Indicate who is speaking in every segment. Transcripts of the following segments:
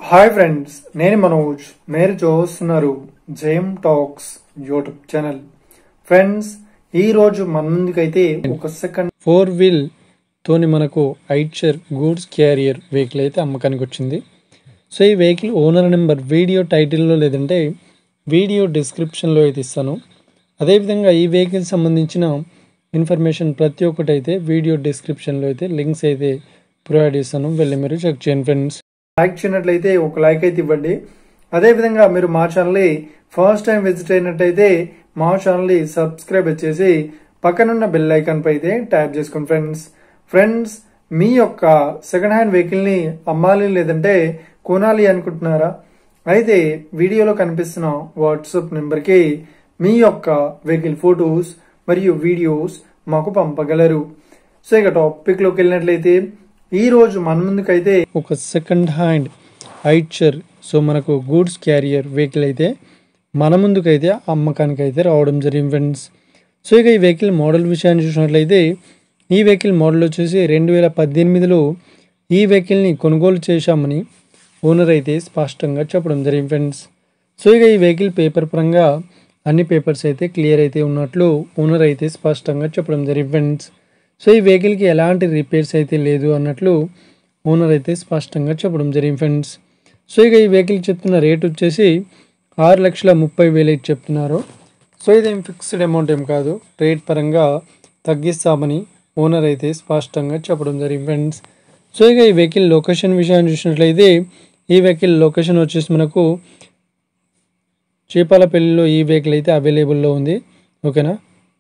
Speaker 1: hi friends నేను మనోజ్ మీరు చూస్తున్నారు జయం టాక్స్ యూట్యూబ్ ఛానల్ ఫ్రెండ్స్ ఈ రోజు మన ముందుకైతే ఒక సెకండ్
Speaker 2: ఫోర్ వీల్ తోని మనకు ఐచర్ గూడ్స్ క్యారియర్ వెహికల్ అయితే అమ్మకానికి వచ్చింది సో ఈ వెహికల్ ఓనర్ నెంబర్ వీడియో టైటిల్లో లేదంటే వీడియో డిస్క్రిప్షన్లో అయితే ఇస్తాను అదేవిధంగా ఈ వెహికల్ సంబంధించిన ఇన్ఫర్మేషన్ ప్రతి ఒక్కటి అయితే వీడియో డిస్క్రిప్షన్లో అయితే లింక్స్ అయితే ప్రొవైడ్ చేస్తాను వెళ్ళి మీరు చెక్ చేయండి ఫ్రెండ్స్
Speaker 1: లైక్ చేయనట్లయితే ఒక లైక్ అయితే ఇవ్వండి అదే విధంగా మీరు మా ఛానల్ ఫస్ట్ టైం విజిట్ అయినట్టయితే మా ఛానల్ ని సబ్స్క్రైబ్ చేసి పక్కనున్న బెల్ ఐకాన్ పై అయితే ట్యాప్ చేసుకోండి ఫ్రెండ్స్ ఫ్రెండ్స్ మీ యొక్క సెకండ్ హ్యాండ్ వెహికల్ ని అమ్మాలి లేదంటే కొనాలి అనుకుంటున్నారా అయితే వీడియోలో కనిపిస్తున్న వాట్సాప్ నెంబర్ కి మీ యొక్క వెహికల్ ఫొటోస్ మరియు వీడియోస్ మాకు పంపగలరు సో ఇక టాపిక్ లోకి వెళ్ళినట్లయితే ఈ రోజు మన ముందుకైతే
Speaker 2: ఒక సెకండ్ హ్యాండ్ ఐచర్ సో మనకు గూడ్స్ క్యారియర్ వెహికల్ అయితే మన ముందుకైతే అమ్మకానికి అయితే రావడం జరిగింది ఫ్రెండ్స్ సో ఇక ఈ వెహికల్ మోడల్ విషయాన్ని చూసినట్లయితే ఈ వెహికల్ మోడల్ వచ్చేసి రెండు వేల పద్దెనిమిదిలో ఈ వెహికల్ని కొనుగోలు చేశామని ఓనర్ అయితే స్పష్టంగా చెప్పడం జరిగింది ఫ్రెండ్స్ సో ఇక ఈ వెహికల్ పేపర్ పరంగా అన్ని పేపర్స్ అయితే క్లియర్ అయితే ఉన్నట్లు ఓనర్ అయితే స్పష్టంగా చెప్పడం జరిగింది ఫ్రెండ్స్ సో ఈ వెహికల్కి ఎలాంటి రిపేర్స్ అయితే లేదు అన్నట్లు ఓనర్ అయితే స్పష్టంగా చెప్పడం జరిగింది ఫ్రెండ్స్ సో ఇక ఈ వెహికల్ చెప్తున్న రేట్ వచ్చేసి ఆరు లక్షల ముప్పై వేలు అయితే చెప్తున్నారు సో ఇదేం ఫిక్స్డ్ అమౌంట్ ఏం కాదు రేట్ పరంగా తగ్గిస్తామని ఓనర్ అయితే స్పష్టంగా చెప్పడం జరిగింది ఫ్రెండ్స్ సో ఇక ఈ వెహికల్ లొకేషన్ విషయాన్ని చూసినట్లయితే ఈ వెహికల్ లొకేషన్ వచ్చేసి మనకు చేపాలపల్లిలో ఈ వెహికల్ అయితే అవైలబుల్లో ఉంది ఓకేనా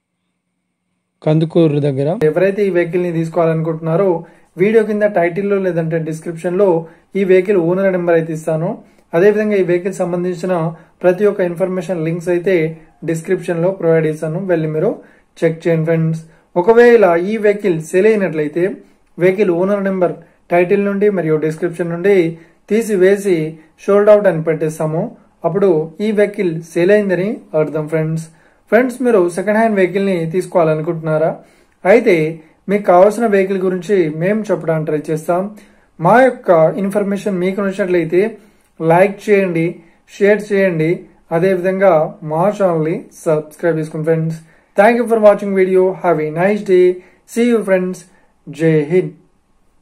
Speaker 2: కందుకూరు దగ్గర
Speaker 1: ఎవరైతే ఈ వెహికల్ ని తీసుకోవాలనుకుంటున్నారో వీడియో కింద టైటిల్లో లేదంటే డిస్క్రిప్షన్ లో ఈ వెహికల్ ఓనర్ నెంబర్ అయితే ఇస్తాను అదే విధంగా ఈ వెహికల్ సంబంధించిన ప్రతి ఒక్క ఇన్ఫర్మేషన్ లింక్స్ అయితే డిస్క్రిప్షన్ లో ప్రొవైడ్ చేస్తాను వెళ్ళి మీరు చెక్ చేయండి ఫ్రెండ్స్ ఒకవేళ ఈ వెహికల్ సెల్ అయినట్లయితే వెహికల్ ఓనర్ నెంబర్ టైటిల్ నుండి మరియు డిస్క్రిప్షన్ నుండి తీసివేసి షోల్డ్ అవుట్ అని పెట్టేస్తాము అప్పుడు ఈ వెహికల్ సేల్ అయిందని అర్థం ఫ్రెండ్స్ ఫ్రెండ్స్ మీరు సెకండ్ హ్యాండ్ వెహికల్ ని తీసుకోవాలనుకుంటున్నారా అయితే మీకు కావాల్సిన వెహికల్ గురించి మేము చెప్పడానికి ట్రై చేస్తాం మా యొక్క ఇన్ఫర్మేషన్ మీకు నచ్చినట్లయితే లైక్ చేయండి షేర్ చేయండి అదే విధంగా మా ఛానల్ ని సబ్స్క్రైబ్ చేసుకోండి friends thank you for watching video have a nice day see you friends Jai Hind